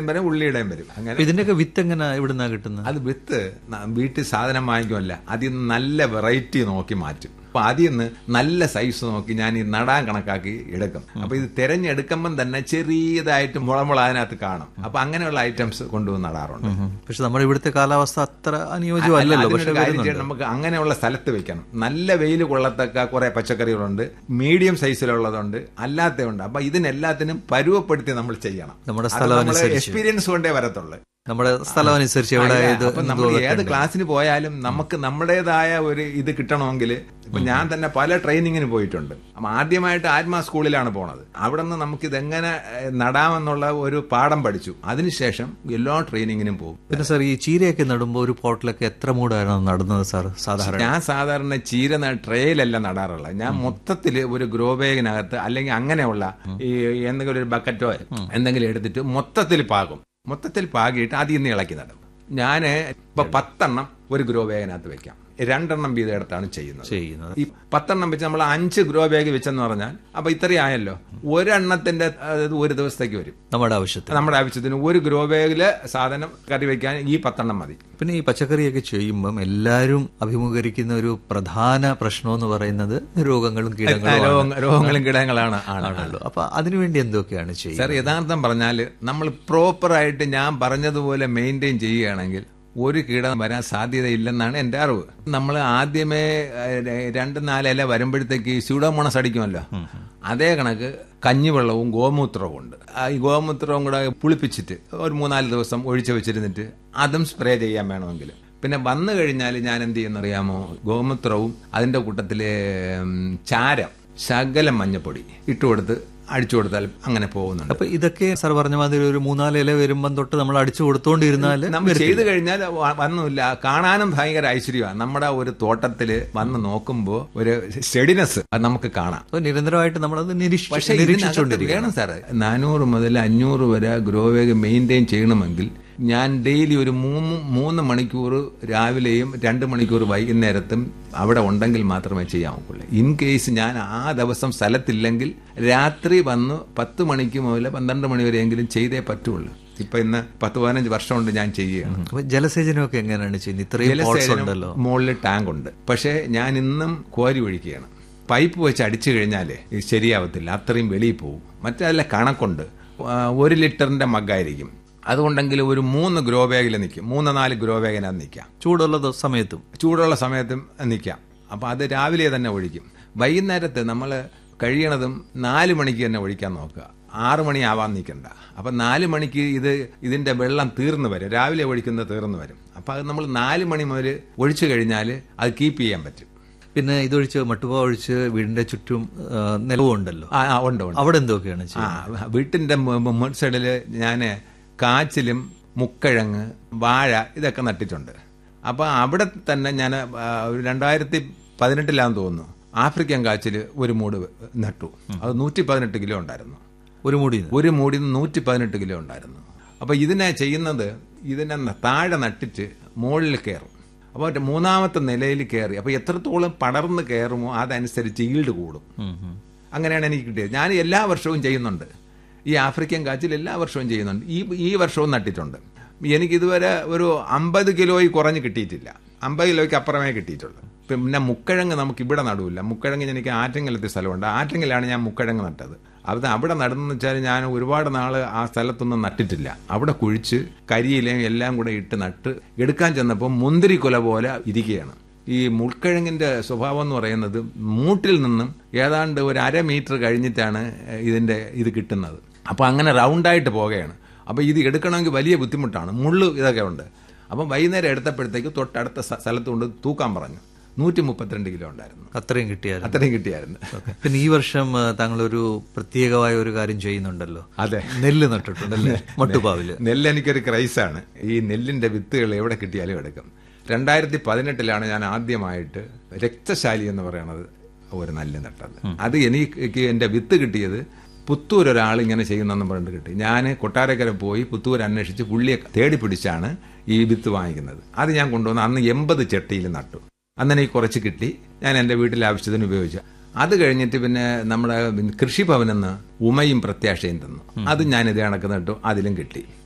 വരും ഉള്ളിയുടെയും വരും അങ്ങനെ അപ്പൊ ഇതിന്റെയൊക്കെ വിത്ത് എങ്ങനെ ഇവിടുന്നാ കിട്ടുന്നത് അത് വിത്ത് ന- വീട്ടിൽ സാധനം വാങ്ങിക്കുമല്ല അതിൽ നിന്ന് നല്ല വെറൈറ്റി നോക്കി മാറ്റും അപ്പൊ അതിൽ നിന്ന് നല്ല സൈസ് നോക്കി ഞാൻ ഈ നടാൻ കണക്കാക്കി എടുക്കും അപ്പൊ ഇത് തിരഞ്ഞെടുക്കുമ്പം തന്നെ ചെറിയതായിട്ട് മുളമുള അതിനകത്ത് കാണും അപ്പൊ അങ്ങനെയുള്ള ഐറ്റംസ് കൊണ്ടുവന്ന് നടാറുണ്ട് പക്ഷെ നമ്മുടെ ഇവിടുത്തെ കാലാവസ്ഥ അത്ര അനുയോജ്യമല്ലല്ലോ അതിനൊരു പക്ഷെ കാര്യം ചെയ്യണം, നമുക്ക് അങ്ങനെയുള്ള സ്ഥലത്ത് വെക്കണം നല്ല വെയിൽ കൊള്ളത്തക്ക കുറെ പച്ചക്കറികളുണ്ട് മീഡിയം സൈസിലുള്ളതുണ്ട് അല്ലാത്തതുണ്ട് അപ്പൊ ഇതിനെല്ലാത്തിനും പരുവപ്പെടുത്തി നമ്മൾ ചെയ്യണം നമ്മുടെ അത് സ്ഥലം നമ്മള് അനുസരിച്ച് എക്സ്പീരിയൻസ് കൊണ്ടേ വരത്തുള്ളൂ നമ്മുടെ സ്ഥലം അനുസരിച്ച് എവിടെ അല്ല, ഇത് അപ്പൊ നമ്മൾ ഏത് ക്ലാസ്സിന് പോയാലും നമുക്ക് നമ്മുടേതായ ഒരു ഇത് കിട്ടണമെങ്കിൽ ഇപ്പൊ ഞാൻ തന്നെ പല ട്രെയിനിങ്ങിന് പോയിട്ടുണ്ട് അപ്പൊ ആദ്യമായിട്ട് ആത്മാ സ്കൂളിലാണ് പോണത് അവിടെ നിന്ന് നമുക്ക് ഇതെങ്ങനെ ഏഹ്, നടാമെന്നുള്ള ഒരു പാഠം പഠിച്ചു അതിനുശേഷം എല്ലാ ട്രെയിനിങ്ങിനും പോകും പിന്നെ സാർ ഈ ചീരയൊക്കെ നടുമ്പോൾ ഒരു പോട്ടിലൊക്കെ എത്ര മൂടാണ് നടുന്നത് സാർ സാധാരണ ഞാൻ സാധാരണ ചീര ന- ട്രേയിലല്ല നടാറുള്ളത് ഞാൻ മൊത്തത്തില് ഒരു ഗ്രോ ബാഗിനകത്ത് അല്ലെങ്കിൽ അങ്ങനെയുള്ള ഈ എന്തെങ്കിലും ഒരു ബക്കറ്റോ എന്തെങ്കിലും എടുത്തിട്ട് മൊത്തത്തിൽ പാകും മൊത്തത്തിൽ പാകിയിട്ട് അതിൽ നിന്ന് ഇളക്കി നടും ഞാൻ ഇപ്പൊ പത്തെണ്ണം ഒരു ഗ്രോ ബാഗിനകത്ത് വെക്കാം രണ്ടെണ്ണം വീതം എടുത്താണ് ചെയ്യുന്നത് ചെയ്യുന്നത് ഈ പത്തെണ്ണം വെച്ച് നമ്മൾ അഞ്ച് ഗ്രോ ബാഗ് വെച്ചെന്ന് പറഞ്ഞാൽ അപ്പൊ ഇത്രയായല്ലോ ഒരെണ്ണത്തിന്റെ അതായത് ഒരു ദിവസത്തേക്ക് വരും നമ്മുടെ ആവശ്യത്തിന് നമ്മുടെ ആവശ്യത്തിന് ഒരു ഗ്രോ ബാഗില് സാധനം കറി വെക്കാൻ ഈ പത്തെണ്ണം മതി പിന്നെ ഈ പച്ചക്കറിയൊക്കെ ചെയ്യുമ്പം എല്ലാവരും അഭിമുഖീകരിക്കുന്ന ഒരു പ്രധാന പ്രശ്നം എന്ന് പറയുന്നത് രോഗങ്ങളും കീടങ്ങളും രോഗ- രോഗങ്ങളും കീടങ്ങളാണ് ആണ് ആണല്ലോ അപ്പൊ അതിനുവേണ്ടി എന്തൊക്കെയാണ് ചെയ്യുന്നത് സാർ യഥാർത്ഥം പറഞ്ഞാൽ നമ്മൾ പ്രോപ്പറായിട്ട് ഞാൻ പറഞ്ഞതുപോലെ മെയിൻറ്റെയിൻ ചെയ്യുകയാണെങ്കിൽ ഒരു കീടം വരാൻ സാധ്യതയില്ലെന്നാണ് എൻ്റെ അറിവ് നമ്മൾ ആദ്യമേ ഏഹ്, രണ്ട് നാല് ഇല വരുമ്പോഴത്തേക്ക് സ്യൂഡോമോണസ് അടിക്കുമല്ലോ അതേ കണക്ക് കഞ്ഞിവെള്ളവും ഗോമൂത്രവും ഉണ്ട് ആ ഈ ഗോമൂത്രവും കൂടെ പുളിപ്പിച്ചിട്ട് ഒരു മൂന്നാല് ദിവസം ഒഴിച്ചു വെച്ചിരുന്നിട്ട് അതും സ്പ്രേ ചെയ്യാൻ വേണമെങ്കിൽ പിന്നെ വന്നു കഴിഞ്ഞാൽ ഞാൻ എന്ത് ചെയ്യുന്നറിയാമോ ഗോമൂത്രവും അതിൻ്റെ കൂട്ടത്തിൽ ചാരം ശകലം മഞ്ഞപ്പൊടി ഇട്ടുകൊടുത്ത് അടിച്ചു കൊടുത്താൽ അങ്ങനെ പോകുന്നുണ്ട് അപ്പൊ ഇതൊക്കെ സാർ പറഞ്ഞ മാതിരി ഒരു മൂന്നാല് ഇല വരുമ്പം തൊട്ട് നമ്മൾ അടിച്ചു കൊടുത്തോണ്ടിരുന്നാല് നമ്മൾ ചെയ്തു കഴിഞ്ഞാൽ വ- വന്നുമില്ല കാണാനും ഭയങ്കര ഐശ്വര്യമാണ് നമ്മുടെ ഒരു തോട്ടത്തിൽ വന്ന് നോക്കുമ്പോൾ ഒരു സ്റ്റെഡിനെസ് അത് നമുക്ക് കാണാം അപ്പൊ നിരന്തരമായിട്ട് നമ്മളത് പക്ഷേ നിരീക്ഷിച്ചു ഇതിനകത്ത് നിരീക്ഷിച്ചുകൊണ്ടിരിക്കണം വേണം സാറ് നാനൂറ് മുതൽ അഞ്ഞൂറ് വരെ ഗ്രോ ബാഗ് മെയിൻറ്റെയിൻ ചെയ്യണമെങ്കിൽ ഞാൻ ഡെയിലി ഒരു മൂന്ന് മൂന്ന് മണിക്കൂർ രാവിലെയും രണ്ട് മണിക്കൂർ വൈകുന്നേരത്തും അവിടെ ഉണ്ടെങ്കിൽ മാത്രമേ ചെയ്യാൻ ഒക്കുള്ളൂ ഇൻ കേസ് ഞാൻ ആ ദിവസം സ്ഥലത്തില്ലെങ്കിൽ രാത്രി വന്ന് പത്ത് മണിക്ക് മുതൽ പന്ത്രണ്ട് മണി വരെയെങ്കിലും ചെയ്തേ പറ്റുള്ളൂ ഇപ്പൊ ഇന്ന് പത്ത് പതിനഞ്ച് വർഷം കൊണ്ട് ഞാൻ ചെയ്യുകയാണ് അപ്പൊ ജലസേചനമൊക്കെ എങ്ങനെയാണ് ചെയ്യുന്നത് ഇത്രയും പോട്ട്സ് ഉണ്ടല്ലോ മുകളിൽ ടാങ്ക് ഉണ്ട് പക്ഷേ ഞാൻ ഇന്നും കോരി ഒഴിക്കുകയാണ് പൈപ്പ് വെച്ച് അടിച്ചു കഴിഞ്ഞാൽ ഇത് ശരിയാവത്തില്ല അത്രയും വെളിയിൽ പോകും മറ്റല്ല കണക്കുണ്ട് ആ, ഒരു ലിറ്ററിന്റെ മഗ്ഗായിരിക്കും അതുകൊണ്ടെങ്കിൽ ഒരു മൂന്ന് ഗ്രോ ബാഗിൽ നിൽക്കും മൂന്ന് നാല് ഗ്രോ ബാഗിനകത്ത് നിൽക്കാം ചൂടുള്ള ദ- സമയത്തും ചൂടുള്ള സമയത്തും നിൽക്കാം അപ്പോൾ അത് രാവിലെ തന്നെ ഒഴിക്കും വൈകുന്നേരത്ത് നമ്മൾ കഴിയണതും നാല് മണിക്ക് തന്നെ ഒഴിക്കാൻ നോക്കുക ആറ് മണി ആവാൻ നിൽക്കണ്ട അപ്പം നാല് മണിക്ക് ഇത് ഇതിൻ്റെ വെള്ളം തീർന്നു വരും രാവിലെ ഒഴിക്കുന്നത് തീർന്നു വരും അപ്പം അത് നമ്മൾ നാല് മണി മുതൽ ഒഴിച്ചു കഴിഞ്ഞാൽ അത് കീപ്പ് ചെയ്യാൻ പറ്റും പിന്നെ ഇതൊഴിച്ച് മട്ടുപ ഒഴിച്ച് വീടിന്റെ ചുറ്റും ആ, നിലവും ഉണ്ടല്ലോ ആ ആ, ഉണ്ട് ഉണ്ട് അവിടെ എന്തൊക്കെയാണ് ആ ചെയ്യുന്നത് വീട്ടിൻ്റെ മുൻ സൈഡിൽ ഞാൻ കാച്ചിലും മുക്കഴങ്ങ് വാഴ ഇതൊക്കെ നട്ടിട്ടുണ്ട് അപ്പോൾ അവിടെ തന്നെ ഞാൻ രണ്ടായിരത്തി പതിനെട്ടിലാന്ന് തോന്നുന്നു ആഫ്രിക്കൻ കാച്ചിൽ ഒരു മൂട് നട്ടു അത് നൂറ്റി പതിനെട്ട് കിലോ ഉണ്ടായിരുന്നു ഒരു മുടി ഒരു മൂടി നൂറ്റി പതിനെട്ട് കിലോ ഉണ്ടായിരുന്നു അപ്പോൾ ഇതിനെ ചെയ്യുന്നത് ഇതിനെ ന- താഴെ നട്ടിട്ട് മുകളിൽ കയറും അപ്പോൾ മറ്റേ മൂന്നാമത്തെ നിലയിൽ കയറി അപ്പോൾ എത്രത്തോളം പടർന്ന് കയറുമോ അതനുസരിച്ച് ഈൽഡ് കൂടും അങ്ങനെയാണ് എനിക്ക് കിട്ടിയത് ഞാൻ എല്ലാ വർഷവും ചെയ്യുന്നുണ്ട് ഈ ആഫ്രിക്കൻ കാച്ചിൽ എല്ലാ വർഷവും ചെയ്യുന്നുണ്ട് ഈ ഈ വർഷവും നട്ടിട്ടുണ്ട് എനിക്കിതുവരെ ഒരു അമ്പത് കിലോയിൽ കുറഞ്ഞ് കിട്ടിയിട്ടില്ല അമ്പത് കിലോയ്ക്ക് അപ്പുറമേ കിട്ടിയിട്ടുള്ളൂ പിന്നെ മുക്കഴങ്ങ് നമുക്ക് ഇവിടെ നടുവില്ല മുക്കഴങ്ങ് എനിക്ക് ആറ്റങ്കലത്തെ സ്ഥലമുണ്ട് ആറ്റങ്കലാണ് ഞാൻ മുക്കഴങ്ങ് നട്ടത് അത് അവിടെ നടന്നെന്ന് വെച്ചാൽ ഞാൻ ഒരുപാട് നാൾ ആ സ്ഥലത്തൊന്നും നട്ടിട്ടില്ല അവിടെ കുഴിച്ച് കരിയിലയും എല്ലാം കൂടെ ഇട്ട് നട്ട് എടുക്കാൻ ചെന്നപ്പോൾ മുന്തിരി കുല പോലെ ഇരിക്കുകയാണ് ഈ മുൾക്കിഴങ്ങിന്റെ സ്വഭാവം എന്ന് പറയുന്നത് മൂട്ടിൽ നിന്നും ഏതാണ്ട് ഒരു അര മീറ്റർ കഴിഞ്ഞിട്ടാണ് ഇതിന്റെ ഇത് കിട്ടുന്നത് അപ്പോൾ അങ്ങനെ റൗണ്ടായിട്ട് പോകുകയാണ് അപ്പോൾ ഇത് എടുക്കണമെങ്കിൽ വലിയ ബുദ്ധിമുട്ടാണ് മുള്ളു ഇതൊക്കെ ഉണ്ട് അപ്പം വൈകുന്നേരം എടുത്തപ്പോഴത്തേക്ക് തൊട്ടടുത്ത സ്ഥ- സ്ഥലത്ത് കൊണ്ട് തൂക്കാൻ പറഞ്ഞു നൂറ്റി മുപ്പത്തിരണ്ട് കിലോ ഉണ്ടായിരുന്നു അത്രയും കിട്ടിയായിരുന്നു അത്രയും കിട്ടിയായിരുന്നു പിന്നെ ഈ വർഷം ആ, താങ്കളൊരു പ്രത്യേകമായ ഒരു കാര്യം ചെയ്യുന്നുണ്ടല്ലോ അതെ നെല്ല് നട്ടിട്ടുണ്ടല്ലേ മട്ടുപാവില് നെല്ല് എനിക്കൊരു ക്രൈസാണ് ഈ നെല്ലിന്റെ വിത്തുകൾ എവിടെ കിട്ടിയാലും എടുക്കും രണ്ടായിരത്തി പതിനെട്ടിലാണ് ഞാൻ ആദ്യമായിട്ട് രക്തശാലി എന്ന് പറയുന്നത് ഒരു നെല്ല് നട്ടത് അത് എനിക്ക് എന്റെ വിത്ത് കിട്ടിയത് പുത്തൂർ ഒരാൾ ഇങ്ങനെ ചെയ്യുന്നെന്ന് പറഞ്ഞിട്ട് കിട്ടി ഞാൻ കൊട്ടാരക്കര പോയി പുത്തൂർ അന്വേഷിച്ച് പുള്ളിയെ തേടി പിടിച്ചാണ് ഈ വിത്ത് വാങ്ങിക്കുന്നത് അത് ഞാൻ കൊണ്ടുവന്ന് അന്ന് എൺപത് ചെട്ടിയിൽ നട്ടു അന്ന് എനിക്ക് കുറച്ച് കിട്ടി ഞാൻ എൻ്റെ വീട്ടിലെ ആവശ്യത്തിന് ഉപയോഗിച്ചു അത് കഴിഞ്ഞിട്ട് പിന്നെ നമ്മുടെ കൃഷിഭവനിൽ നിന്ന് ഉമയും പ്രത്യാശയും തന്നു അതും ഞാൻ ഇത് കണക്ക് നട്ടു അതിലും കിട്ടി